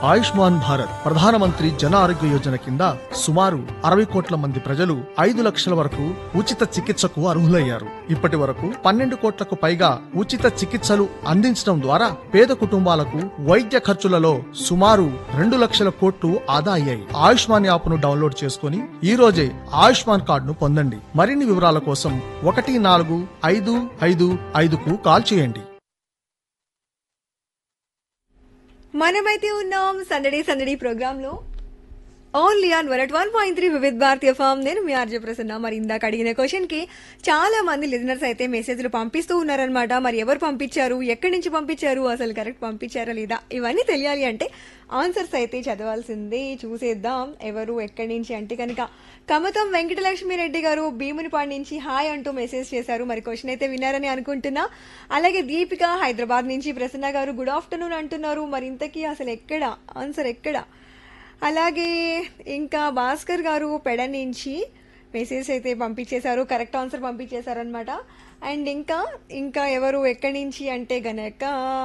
ఆయుష్మాన్ భారత్ ప్రధానమంత్రి జన ఆరోగ్య యోజన కింద సుమారు అరవై కోట్ల మంది ప్రజలు ఐదు లక్షల వరకు ఉచిత చికిత్సకు అర్హులయ్యారు ఇప్పటి వరకు పన్నెండు కోట్లకు పైగా ఉచిత చికిత్సలు అందించడం ద్వారా పేద కుటుంబాలకు వైద్య ఖర్చులలో సుమారు రెండు లక్షల కోట్లు ఆదా అయ్యాయి ఆయుష్మాన్ యాప్ ను డౌన్లోడ్ చేసుకుని ఈ రోజే ఆయుష్మాన్ కార్డును పొందండి మరిన్ని వివరాల కోసం ఒకటి నాలుగు ఐదు ఐదు ఐదుకు కాల్ చేయండి మనమైతే ఉన్నాం సందడి సందడి ప్రోగ్రామ్ లో only on one one point three Vividh Bharatiya FM నేను మీ ఆర్జే ప్రసన్న మరి ఇందాక అడిగిన క్వశ్చన్ కి చాలా మంది లిజనర్స్ అయితే మెసేజ్లు పంపిస్తూ ఉన్నారనమాట మరి ఎవరు పంపించారు ఎక్కడి నుంచి పంపించారు అసలు కరెక్ట్ పంపించారా లేదా ఇవన్నీ తెలియాలి అంటే ఆన్సర్స్ అయితే చదవాల్సిందే చూసేద్దాం ఎవరు ఎక్కడి నుంచి అంటే కనుక కమతం వెంకటలక్ష్మి రెడ్డి గారు భీమునిపాడు నుంచి హాయ్ అంటూ మెసేజ్ చేశారు మరి క్వశ్చన్ అయితే విన్నారని అనుకుంటున్నా అలాగే దీపిక హైదరాబాద్ నుంచి ప్రసన్న గారు గుడ్ ఆఫ్టర్నూన్ అంటున్నారు మరి ఇంతకీ అసలు ఎక్కడ ఆన్సర్ ఎక్కడ అలాగే ఇంకా భాస్కర్ గారు పెడ నుంచి మెసేజ్ అయితే పంపించేశారు కరెక్ట్ ఆన్సర్ పంపించేశారనమాట అండ్ ఇంకా ఇంకా ఎవరు ఎక్కడి నుంచి అంటే గనక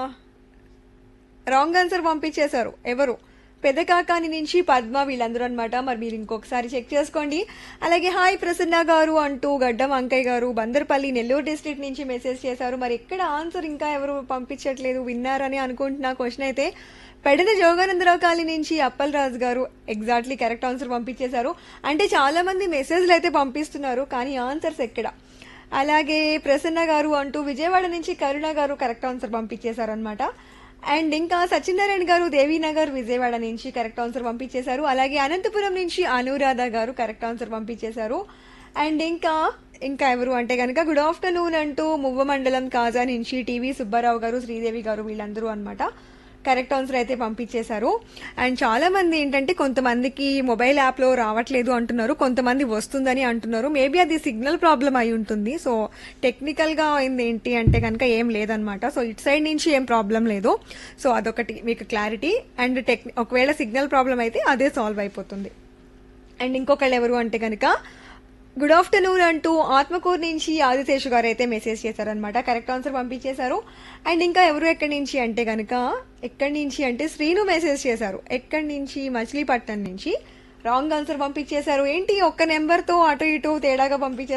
రాంగ్ ఆన్సర్ పంపించేశారు ఎవరు పెద్ద కాకాని నుంచి పద్మ వీళ్ళందరూ అనమాట మరి మీరు ఇంకొకసారి చెక్ చేసుకోండి అలాగే హాయ్ ప్రసన్న గారు అంటూ గడ్డం అంకయ్య గారు బందర్పల్లి నెల్లూరు డిస్ట్రిక్ట్ నుంచి మెసేజ్ చేశారు మరి ఎక్కడ ఆన్సర్ ఇంకా ఎవరు పంపించట్లేదు విన్నారని అనుకుంటున్నా క్వశ్చన్ అయితే పెడన జోగానందరావు కాలి నుంచి అప్పల్ రాజు గారు ఎగ్జాక్ట్లీ కరెక్ట్ ఆన్సర్ పంపించేశారు అంటే చాలా మంది మెసేజ్లు అయితే పంపిస్తున్నారు కానీ ఆన్సర్స్ ఎక్కడ అలాగే ప్రసన్న గారు అంటూ విజయవాడ నుంచి కరుణ గారు కరెక్ట్ ఆన్సర్ పంపించేశారనమాట అండ్ ఇంకా సత్యనారాయణ గారు దేవీనగర్ విజయవాడ నుంచి కరెక్ట్ ఆన్సర్ పంపించేశారు అలాగే అనంతపురం నుంచి అనురాధ గారు కరెక్ట్ ఆన్సర్ పంపించేశారు అండ్ ఇంకా ఇంకా ఎవరు అంటే కనుక గుడ్ ఆఫ్టర్నూన్ అంటూ మువ్వ మండలం కాజా నుంచి టీవీ సుబ్బారావు గారు శ్రీదేవి గారు వీళ్ళందరూ అనమాట కరెక్ట్ ఆన్సర్ అయితే పంపించేశారు అండ్ చాలా మంది ఏంటంటే కొంతమందికి మొబైల్ యాప్ లో రావట్లేదు అంటున్నారు కొంతమంది వస్తుందని అంటున్నారు మేబీ అది సిగ్నల్ ప్రాబ్లం అయి ఉంటుంది సో టెక్నికల్ గా అయింది ఏంటి అంటే కనుక ఏం లేదనమాట సో ఇటు సైడ్ నుంచి ఏం ప్రాబ్లం లేదు సో అదొకటి మీకు క్లారిటీ అండ్ టెక్ ఒకవేళ సిగ్నల్ ప్రాబ్లం అయితే అదే సాల్వ్ అయిపోతుంది అండ్ ఇంకొకళ్ళు ఎవరు అంటే కనుక గుడ్ ఆఫ్టర్నూన్ అంటూ ఆత్మకూరు నుంచి ఆదిశేషు గారు అయితే మెసేజ్ చేశారనమాట కరెక్ట్ ఆన్సర్ పంపించేశారు అండ్ ఇంకా ఎవరు ఎక్కడి నుంచి అంటే కనుక ఎక్కడి నుంచి అంటే శ్రీను మెసేజ్ చేశారు ఎక్కడి నుంచి మచిలీపట్నం నుంచి రాంగ్ ఆన్సర్ పంపించేశారు ఏంటి ఒక్క నెంబర్తో అటు ఇటు తేడాగా పంపించేశారు